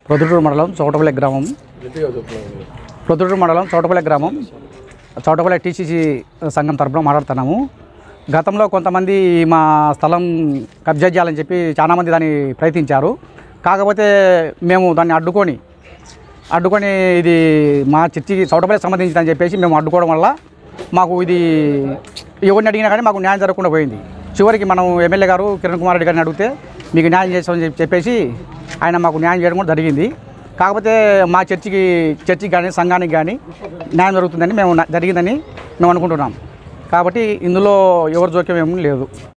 ప్రొద్దుటూరు మండలం చౌటపల్లి గ్రామం ప్రొద్దుటూరు మండలం చౌటపల్లి గ్రామం చౌటపల్లి టీసీసీ సంఘం తరపున మాట్లాడుతున్నాము గతంలో కొంతమంది మా స్థలం కబ్జా చేయాలని చెప్పి చాలామంది దాన్ని ప్రయత్నించారు కాకపోతే మేము దాన్ని అడ్డుకొని అడ్డుకొని ఇది మా చర్చికి చౌటపల్లికి సంబంధించిందని చెప్పేసి మేము అడ్డుకోవడం వల్ల మాకు ఇది ఎవరిని అడిగినా కానీ మాకు న్యాయం జరగకుండా పోయింది చివరికి మనం ఎమ్మెల్యే గారు కిరణ్ కుమార్ రెడ్డి గారిని అడిగితే మీకు న్యాయం చేస్తామని చెప్పి చెప్పేసి ఆయన మాకు న్యాయం చేయడం కూడా జరిగింది కాకపోతే మా చర్చికి చర్చికి కానీ సంఘానికి కానీ న్యాయం జరుగుతుందని మేము జరిగిందని మేము అనుకుంటున్నాం కాబట్టి ఇందులో ఎవరి జోక్యం ఏమీ లేదు